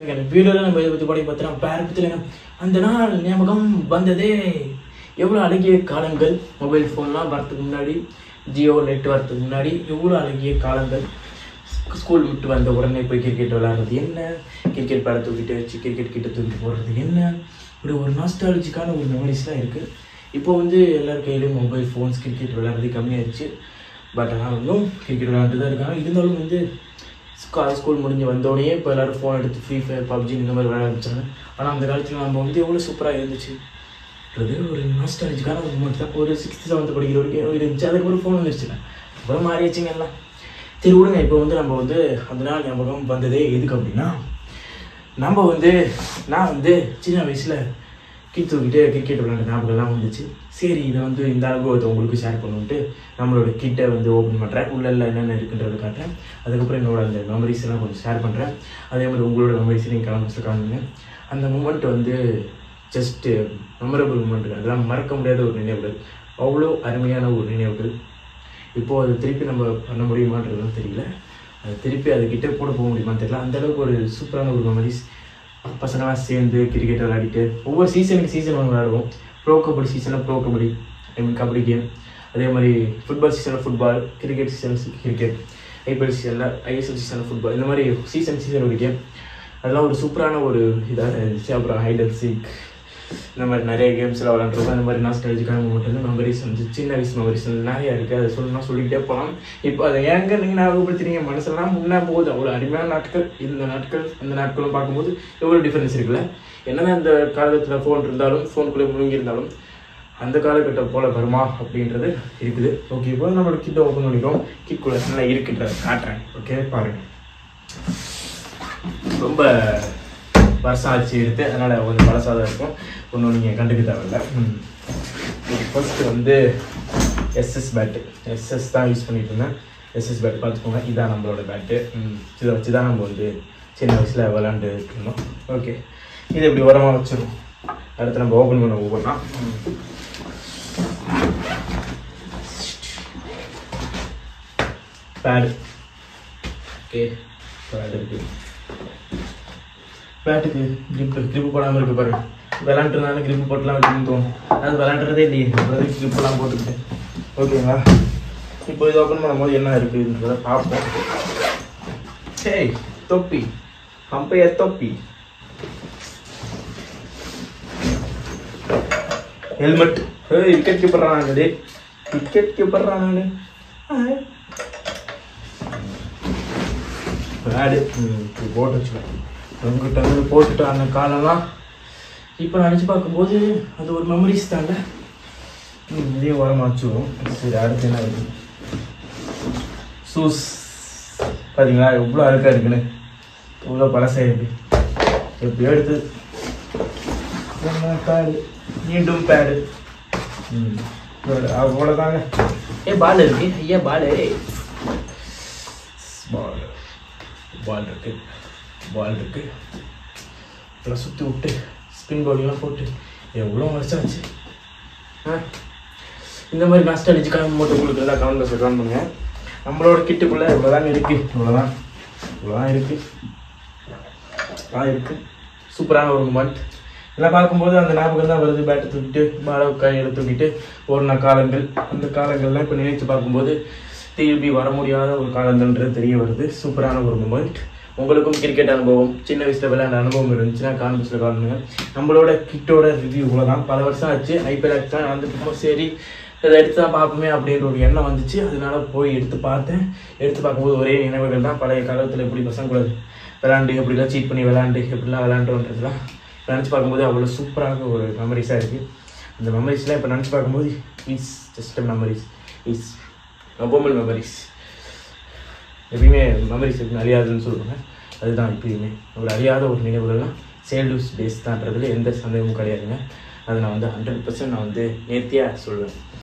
எனக்கு வீடியோவில் நம்ம இதை பற்றி படி பார்த்தோம் பேரை பற்றி அந்த நாள் ஞாபகம் வந்ததே எவ்வளோ அழகிய காலங்கள் மொபைல் ஃபோன்லாம் வரதுக்கு முன்னாடி ஜியோ நெட் வரதுக்கு முன்னாடி எவ்வளோ அழகிய காலங்கள் ஸ்கூல் விட்டு வந்த உடனே போய் கிரிக்கெட் விளையாடுறது என்ன கிரிக்கெட் பேரை தூக்கிட்டு வச்சு கிரிக்கெட் கிட்ட தூக்கி போடுறது என்ன இப்படி ஒரு நாஸ்டாலஜிக்கான ஒரு மெமரிஸ்லாம் இருக்குது இப்போ வந்து எல்லார் கையிலையும் மொபைல் ஃபோன்ஸ் கிரிக்கெட் விளையாடுறது கம்மியாயிருச்சு பட் ஆனால் இன்னும் கிரிக்கெட் விளையாண்டு தான் இருக்காங்க இருந்தாலும் வந்து ஸ்கூல் ஸ்கூல் முடிஞ்சு வந்தோடனே இப்போ எல்லாரும் ஃபோன் எடுத்து ஃப்ரீ ஃபயர் பப்ஜி இந்த மாதிரி விளையாட ஆரம்பிச்சாங்க ஆனால் அந்த காலத்தில் நம்ம வந்து எவ்வளோ சூப்பராக இருந்துச்சு அது ஒரு நாஸ்டாலஜிக்கான ஒரு மூமெண்ட் தான் ஒரு சிக்ஸ்த் செவன்த் படிக்கிற வரைக்கும் இருந்துச்சு அதுக்கப்புறம் ஃபோன் வந்துருச்சுங்க அப்புறம் மாறிடுச்சுங்க எல்லாம் சரி விடுங்க இப்போ வந்து நம்ம வந்து அந்த நாள் ஞாபகம் வந்ததே எதுக்கு அப்படின்னா நம்ம வந்து நான் வந்து சின்ன வயசில் கிட் தூக்கிட்டு கிரிக்கெட் விளையாண்ட ஞாபகம்லாம் வந்துச்சு சரி இதை வந்து இந்த அனுபவத்தை உங்களுக்கு ஷேர் பண்ணுன்ட்டு நம்மளோட கிட்டை வந்து ஓப்பன் பண்ணுறேன் உள்ளெல்லாம் என்னென்ன இருக்குன்றதை காட்டுறேன் அதுக்கப்புறம் என்னோட அந்த மெமரிஸ் எல்லாம் கொஞ்சம் ஷேர் பண்ணுறேன் அதே மாதிரி உங்களோட மெமரிஸ் நீங்கள் கிளம்பி காணுங்க அந்த மூமெண்ட் வந்து ஜஸ்ட்டு மெமரபிள் மூமெண்ட் அதெல்லாம் மறக்க முடியாத ஒரு நினைவுகள் அவ்வளோ அருமையான ஒரு நினைவுகள் இப்போது அது திருப்பி நம்ம பண்ண முடியுமான்றதுலாம் தெரியல அது திருப்பி அதுக்கிட்ட கூட போக முடியுமான்னு தெரியல அந்த அளவுக்கு ஒரு சூப்பரான ஒரு மெமரிஸ் பசங்களாம் சேர்ந்து கிரிக்கெட் விளையாடிட்டு ஒவ்வொரு சீசனுக்கு சீசன் ஒன்று விளையாடுவோம் ப்ரோ கபடி சீசனில் pro kabaddi I mean kabaddi game அதே மாதிரி ஃபுட்பால் சீசனில் football cricket season cricket IPL சீசனில் ஐஎஸ்எல் சீசனில் ஃபுட்பால் இந்த மாதிரி சீசன் சீசன் ஒரு கேம் அதெல்லாம் ஒரு சூப்பரான ஒரு இதாக இருந்துச்சு அப்புறம் ஹைட் அண்ட் சீக் இந்த மாதிரி நிறைய கேம்ஸ்லாம் விளாண்டுருக்கோம் அந்த மாதிரி நாஸ்டாலஜிக்கான மூமெண்ட் வந்து மெமரிஸ் வந்து சின்ன வயசு மெமரிஸ் வந்து நிறைய இருக்குது அதை சொல்லணும்னா சொல்லிக்கிட்டே போகலாம் இப்போ அதை ஏங்க நீங்கள் ஞாபகப்படுத்துறீங்க மனசெல்லாம் முன்னே போகுது அவ்வளோ அருமையான நாட்கள் இந்த நாட்கள் அந்த நாட்களும் பார்க்கும்போது எவ்வளோ டிஃப்ரென்ஸ் இருக்குல்ல என்னதான் இந்த காலகட்டத்தில் ஃபோன் இருந்தாலும் ஃபோனுக்குள்ளே முழுங்கி இருந்தாலும் அந்த காலகட்டம் போல வருமா அப்படின்றது இருக்குது ஓகே இப்போ நம்மளோட கிட்ட ஓப்பன் பண்ணிக்கிறோம் கிட்குள்ளே நல்லா இருக்குன்றத காட்டுறேன் ஓகே பாருங்கள் ரொம்ப வருஷம் ஆச்சு எடுத்து அதனால் கொஞ்சம் பழசாக தான் இருக்கும் ஒன்றும் நீங்கள் கண்டுக்க தேவையில்ல ஃபர்ஸ்ட் வந்து எஸ்எஸ் பேட்டு எஸ்எஸ் தான் யூஸ் பண்ணிட்டு இருந்தேன் எஸ்எஸ் பேட் பார்த்துக்கோங்க இதான் நம்மளோட பேட்டு இதை வச்சு தான் நம்ம வந்து சின்ன வயசில் விளாண்டு இருந்தோம் ஓகே இதை இப்படி உரமாக வச்சிருவோம் அடுத்து நம்ம ஓப்பன் பண்ண ஒவ்வொன்றா பேடு ஓகே பேடு இருக்குது பேட்டுக்கு கிரிப்பு கிரிப்பு போடாமல் இருக்கு பாருங்க விளாண்டுருந்தாலும் கிரிப்பு போட்டுலாம் வைக்கணும்னு தோணும் அது விளாண்டுறதே இல்லையே அப்புறம் கிரிப்பெல்லாம் போட்டுக்கிட்டு ஓகேங்களா இப்போ இது ஓப்பன் பண்ணும்போது என்ன இருக்குதுன்றத பார்ப்போம் சரி தொப்பி அம்பையர் தொப்பி ஹெல்மெட் ஏய் விக்கெட் கீப்பர் நான் டே விக்கெட் கீப்பர் நான் பேடு போட்டு வச்சுக்கோ உங்ககிட்ட வந்து போட்டுட்டு அந்த காலம்லாம் இப்போ நினச்சி பார்க்கும்போது அது ஒரு மெமரிஸ் தாங்க ம், இதையும் உரமா வச்சுருவோம் சரி அடுத்து என்ன இருக்கு ஷூஸ் பார்த்தீங்களா எவ்வளோ அழுக்காக இருக்குன்னு எவ்வளோ பழசாக இருக்கு எப்படியோ எடுத்து பேடு மீண்டும் பேடு ம் அவ்வளோதாங்க ஏ பால் இருக்கு ஐயா பால் பால் பால் இருக்கு பால் இருக்கு இதெல்லாம் சுற்றி விட்டு ஸ்பின் பவுலிங்லாம் போட்டு எவ்வளோ வருஷம் ஆச்சு ஆ இந்த மாதிரி நாஸ்டாலஜிக்கான மூட்டை உங்களுக்கு எல்லாம் கமெண்ட் பாக்ஸில் கமெண்ட் பண்ணுங்க நம்மளோட கிட்டுக்குள்ளே இவ்வளோதான் இருக்குது இவ்வளோதான் இவ்வளோதான் இருக்குது ஆ இருக்கு சூப்பரான ஒரு மந்த் எல்லாம் பார்க்கும்போது அந்த ஞாபகம் தான் வருது பேட்டை தூக்கிட்டு பாலை கையில் தூக்கிட்டு ஓடின காலங்கள் அந்த காலங்கள்லாம் இப்போ நினைத்து பார்க்கும்போது திரும்பி வர முடியாத ஒரு காலங்கள்ன்றது தெரிய வருது சூப்பரான ஒரு மூமெண்ட் உங்களுக்கும் கிரிக்கெட் அனுபவம் சின்ன வயசில் விளையாண்ட அனுபவம் இருந்துச்சுன்னா கான்வெர்ஸில் காணுங்க நம்மளோட கிட்டோட ரிவ்யூ இவ்வளோதான் பல வருஷம் ஆச்சு ஐபிஎல் ஆச்சு தான் நடந்துட்டு சரி இதை எடுத்து தான் பார்ப்போமே அப்படின்ற ஒரு எண்ணம் வந்துச்சு அதனால போய் எடுத்து பார்த்தேன் எடுத்து பார்க்கும்போது ஒரே நினைவுகள் தான் பழைய காலத்தில் எப்படி பசங்க கூட விளாண்டு எப்படிலாம் சீட் பண்ணி விளாண்டு எப்படிலாம் விளாண்டோன்றதுலாம் நினச்சி பார்க்கும்போது அவ்வளோ சூப்பராக ஒரு மெமரிஸாக இருக்குது அந்த மெமரிஸ்லாம் இப்போ நினச்சி பார்க்கும்போது இஸ் ஜஸ்ட் மெமரிஸ் இஸ் நொபமல் மெமரிஸ் எப்பயுமே மெமரிஸ் இருக்கு அழியாதுன்னு சொல்லுவாங்க அதுதான் எப்பயுமே ஒரு அழியாத ஒரு நினைவுகள்லாம் சேல்யூஸ் டேஸ் தான்றதுல எந்த சந்தேகமும் கிடையாதுங்க அதை நான் வந்து ஹண்ட்ரட் பர்சன்ட் நான் வந்து நேர்த்தியாக சொல்லுவேன்